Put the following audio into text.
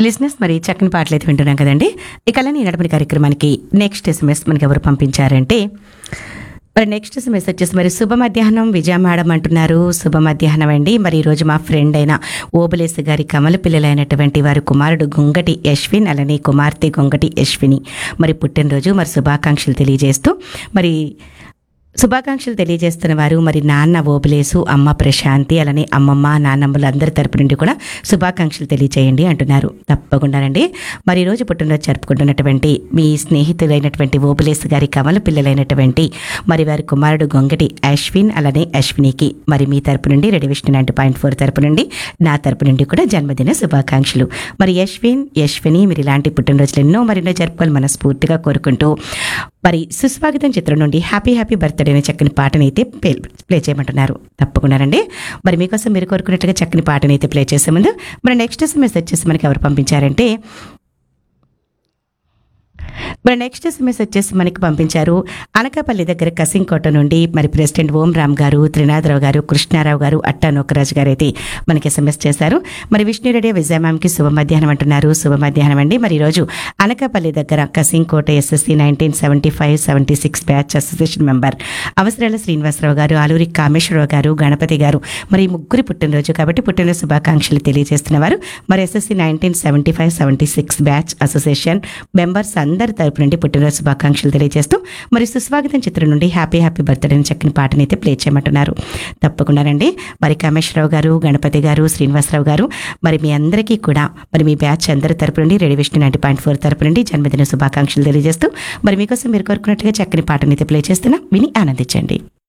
లిజినెస్ మరి చక్కని పాటలు అయితే వింటున్నాం కదండి ఇక అలానే నడపని కార్యక్రమానికి నెక్స్ట్ ఎస్ఎంఎస్ మనకి ఎవరు పంపించారంటే మరి నెక్స్ట్ ఎస్ఎంఎస్ వచ్చేసి మరి శుభ మధ్యాహ్నం విజయ మేడం అంటున్నారు శుభ మధ్యాహ్నం అండి మరి ఈరోజు మా ఫ్రెండ్ అయిన ఓబులేసు గారి కమల పిల్లలైనటువంటి వారి కుమారుడు గొంగటి యశ్విన్ అలానే కుమార్తె గొంగటి యశ్విని మరి పుట్టినరోజు మరి శుభాకాంక్షలు తెలియజేస్తూ మరి శుభాకాంక్షలు తెలియజేస్తున్న వారు మరి నాన్న ఓబులేసు అమ్మ ప్రశాంతి అలానే అమ్మమ్మ నాన్నమ్మలు అందరి తరపు నుండి కూడా శుభాకాంక్షలు తెలియజేయండి అంటున్నారు తప్పకుండానండి మరి ఈ రోజు పుట్టినరోజు జరుపుకుంటున్నటువంటి మీ స్నేహితులైనటువంటి ఓబులేసు గారి కమల పిల్లలైనటువంటి మరి వారి కుమారుడు గొంగటి అశ్విన్ అలానే అశ్వినికి మరి మీ తరపు నుండి ready Vishnu ninety point four తరపు నుండి నా తరపు నుండి కూడా జన్మదిన శుభాకాంక్షలు మరి యశ్విన్ యశ్విని మీరు ఇలాంటి పుట్టినరోజులు ఎన్నో మరెన్నో జరుపుకోవాలి మనస్ఫూర్తిగా కోరుకుంటూ మరి సుస్వాగతం చిత్రం నుండి హ్యాపీ హ్యాపీ బర్త్డే అనే చక్కని పాటని అయితే ప్లే ప్లే చేయమంటున్నారు తప్పకుండానండి మరి మీకోసం మీరు కోరుకున్నట్లుగా చక్కని పాటని అయితే ప్లే చేసే ముందు మరి నెక్స్ట్ ఎస్ఎంఎస్ వచ్చేసి మనకి ఎవరు పంపించారంటే మరి నెక్స్ట్ ఎస్ఎంఎస్ వచ్చేసి మనకి పంపించారు అనకాపల్లి దగ్గర కసింకోట నుండి మరి ప్రెసిడెంట్ ఓం రామ్ గారు త్రినాథరావు గారు కృష్ణారావు గారు అట్టా నోకరాజు గారు అయితే మనకి ఎస్ఎంఎస్ చేశారు మరి విష్ణురెడ్డి విజయ మ్యామ్కి శుభ మధ్యాహ్నం అంటున్నారు శుభ మధ్యాహ్నం అండి మరి ఈరోజు అనకాపల్లి దగ్గర Kasimkota SSC nineteen seventy five seventy six batch association member Avasarala Srinivasarao గారు ఆలూరి కామేశ్వరరావు గారు గణపతి గారు మరి ఈ ముగ్గురి పుట్టినరోజు కాబట్టి పుట్టినరోజు శుభాకాంక్షలు తెలియజేస్తున్నవారు మరి SSC nineteen seventy five seventy six batch association members అందరి తరపు నుండి పుట్టినరోజు శుభాకాంక్షలు తెలియజేస్తూ మరి సుస్వాగతం చిత్రం నుండి హ్యాపీ హ్యాపీ బర్త్డే అని చక్కని పాటని అయితే ప్లే చేయమంటున్నారు తప్పకుండానండి మరి కామేశ్వరరావు గారు గణపతి గారు శ్రీనివాసరావు గారు మరి మీ అందరికీ కూడా మరి మీ బ్యాచ్ అందరి తరపు నుండి ready Vishnu ninety point four తరపు నుండి జన్మదిన శుభాకాంక్షలు తెలియజేస్తూ మరి మీకోసం మీరు కోరుకున్నట్టుగా చక్కని పాటని అయితే ప్లే చేస్తున్నా విని ఆనందించండి